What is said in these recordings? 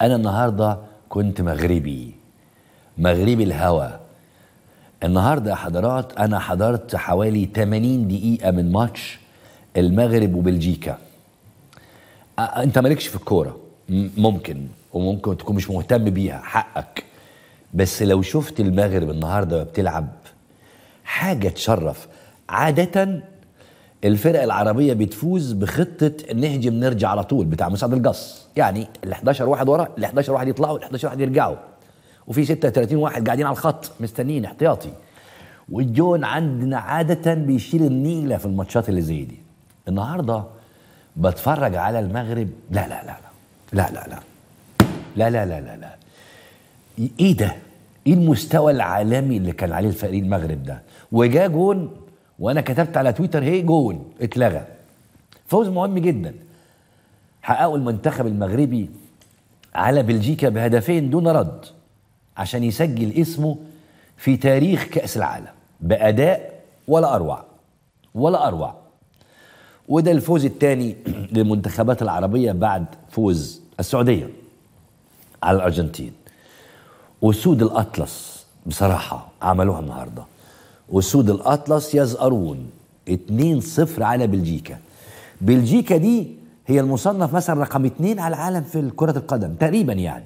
انا النهارده كنت مغربي مغربي الهوى النهارده يا حضرات انا حضرت حوالي 80 دقيقه من ماتش المغرب وبلجيكا أ- انت مالكش في الكوره م- ممكن وممكن تكون مش مهتم بيها حقك بس لو شفت المغرب النهارده وهي بتلعب حاجه تشرف عاده الفرق العربيه بتفوز بخطه نهجم نرجع على طول بتاع مساعد القص يعني ال 11 واحد ورا ال 11 واحد يطلعوا ال 11 واحد يرجعوا وفي 36 واحد قاعدين على الخط مستنيين احتياطي والجون عندنا عاده بيشيل النيله في الماتشات اللي زي دي النهارده بتفرج على المغرب لا لا لا لا لا لا لا لا لا لا لا, لا. ايه ده؟ ايه المستوى العالمي اللي كان عليه الفريق المغرب ده؟ وجا جون وانا كتبت على تويتر هي جون اتلغى. فوز مهم جدا. حققوا المنتخب المغربي على بلجيكا بهدفين دون رد عشان يسجل اسمه في تاريخ كأس العالم بأداء ولا أروع ولا أروع وده الفوز الثاني للمنتخبات العربية بعد فوز السعودية على الأرجنتين أسود الأطلس بصراحة عملوها النهاردة أسود الأطلس يزأرون 2-0 على بلجيكا بلجيكا دي هي المصنف مثلا رقم اثنين على العالم في كرة القدم تقريبا يعني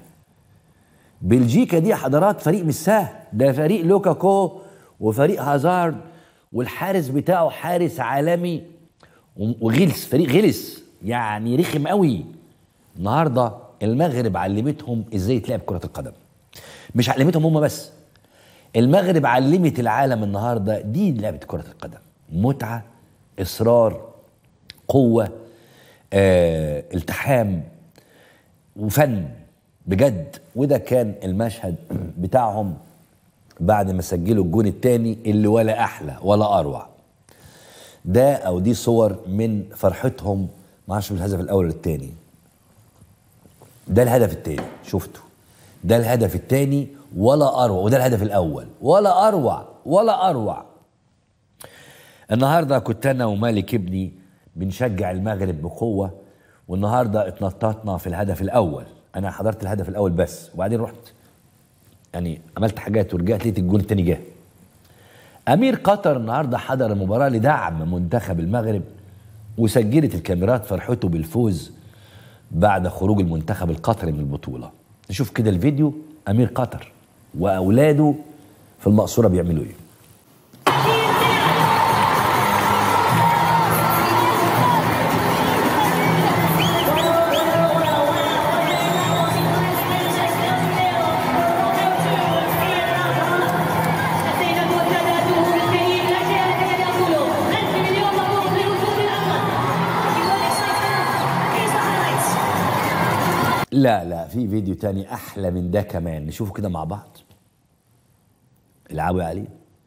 بلجيكا دي يا حضرات فريق مش سهل ده فريق لوكاكو وفريق هازارد والحارس بتاعه حارس عالمي وغلس فريق غلس يعني رخم قوي النهارده المغرب علمتهم ازاي تلعب كرة القدم مش علمتهم هم بس المغرب علمت العالم النهارده دي لعبه كره القدم متعه اصرار قوه آه، التحام وفن بجد وده كان المشهد بتاعهم بعد ما سجلوا الجون الثاني اللي ولا احلى ولا اروع ده او دي صور من فرحتهم ما اعرفش بالهدف الاول ولا الثاني ده الهدف الثاني شفته ده الهدف الثاني ولا اروع وده الهدف الاول ولا اروع ولا اروع النهارده كنت انا ومالك ابني بنشجع المغرب بقوه والنهارده اتنططنا في الهدف الاول انا حضرت الهدف الاول بس وبعدين رحت يعني عملت حاجات ورجعت لقيت الجون التاني جه امير قطر النهارده حضر المباراه لدعم منتخب المغرب وسجلت الكاميرات فرحته بالفوز بعد خروج المنتخب القطري من البطوله نشوف كده الفيديو امير قطر واولاده في المقصوره بيعملوا ايه لا لا في فيديو تاني احلى من ده كمان نشوفه كده مع بعض العبوا يا علي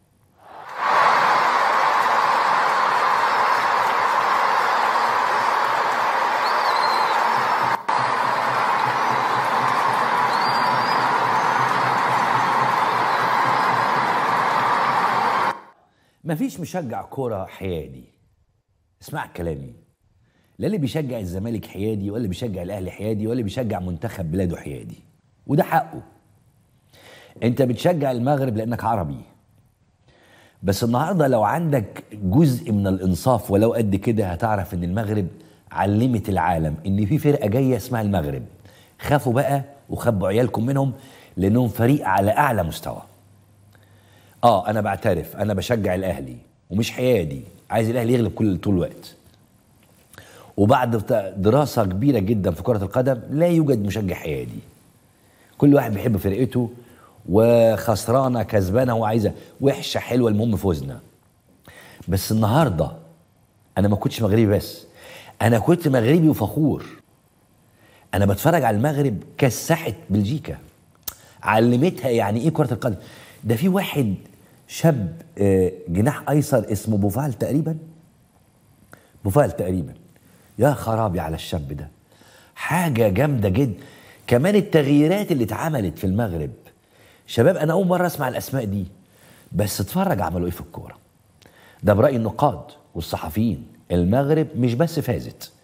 مفيش مشجع كرة حيادي اسمع كلامي لا اللي بيشجع الزمالك حيادي ولا اللي بيشجع الاهلي حيادي ولا اللي بيشجع منتخب بلاده حيادي وده حقه انت بتشجع المغرب لانك عربي بس النهارده لو عندك جزء من الانصاف ولو قد كده هتعرف ان المغرب علمت العالم ان في فرقه جايه اسمها المغرب خافوا بقى وخبوا عيالكم منهم لانهم فريق على اعلى مستوى اه انا بعترف انا بشجع الاهلي ومش حيادي عايز الاهلي يغلب كل طول الوقت وبعد بتا- دراسة كبيرة جدا في كرة القدم لا يوجد مشجع حيادي كل واحد بيحب فرقته وخسرانة كسبانة وعايزة وحشة حلوة المهم فوزنا بس النهاردة أنا ما كنتش مغربي بس أنا كنت مغربي وفخور أنا بتفرج على المغرب كسحت بلجيكا علمتها يعني إيه كرة القدم ده في واحد شاب آه، جناح أيسر اسمه بوفال تقريبا بوفال تقريبا يا خرابي على الشاب ده حاجة جامدة جدا كمان التغييرات اللي اتعملت في المغرب شباب أنا أول مرة أسمع الأسماء دي بس اتفرج عملوا إيه في الكورة ده برأي النقاد والصحفيين المغرب مش بس فازت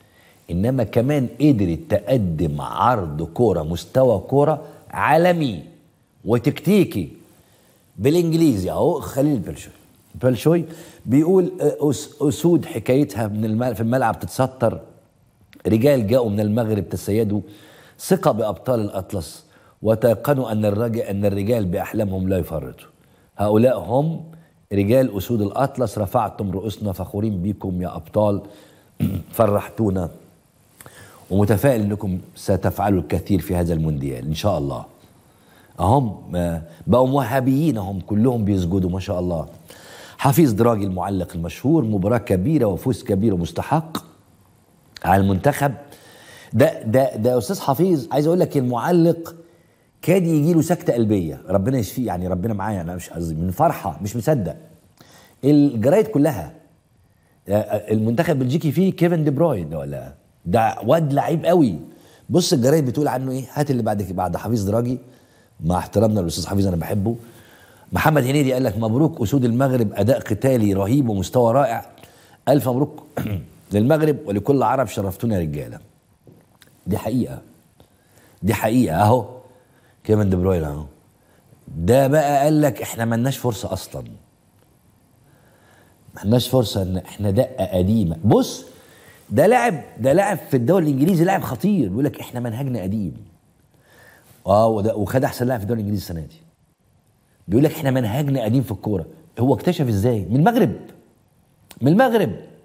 انما كمان قدرت تقدم عرض كوره مستوى كوره عالمي وتكتيكي بالانجليزي اهو خليل بلشوي بلشوي بيقول أس اسود حكايتها من الملعب في الملعب تتستر رجال جاءوا من المغرب تسيدوا ثقة بأبطال الأطلس وتيقنوا أن الرجال أن الرجال بأحلامهم لا يفرطوا هؤلاء هم رجال أسود الأطلس رفعتم رؤوسنا فخورين بكم يا أبطال فرحتونا ومتفائل أنكم ستفعلوا الكثير في هذا المونديال إن شاء الله أهم بقوا وهابيين هم كلهم بيسجدوا ما شاء الله حفيظ دراجي المعلق المشهور مباراة كبيرة وفوز كبير ومستحق على المنتخب ده ده ده استاذ حفيظ عايز اقول لك المعلق كاد يجي له سكته قلبيه ربنا يشفيه يعني ربنا معايا انا مش قصدي من فرحه مش مصدق الجرايد كلها المنتخب البلجيكي فيه كيفن دي بروين ولا ده واد لعيب قوي بص الجرايد بتقول عنه ايه هات اللي بعد بعد حفيظ دراجي مع احترامنا للاستاذ حفيظ انا بحبه محمد هنيدي قال لك مبروك اسود المغرب اداء قتالي رهيب ومستوى رائع الف مبروك للمغرب ولكل عرب شرفتونا يا رجاله دي حقيقه دي حقيقه اهو كيفن دي بروين اهو ده بقى قال لك احنا ملناش فرصه اصلا ملناش فرصه ان احنا دقه قديمه بص ده لاعب ده لاعب في الدوري الانجليزي لاعب خطير بيقول لك احنا منهجنا قديم اه وده وخد احسن لاعب في الدوري الانجليزي السنه دي بيقول لك احنا منهجنا قديم في الكوره هو اكتشف ازاي من المغرب من المغرب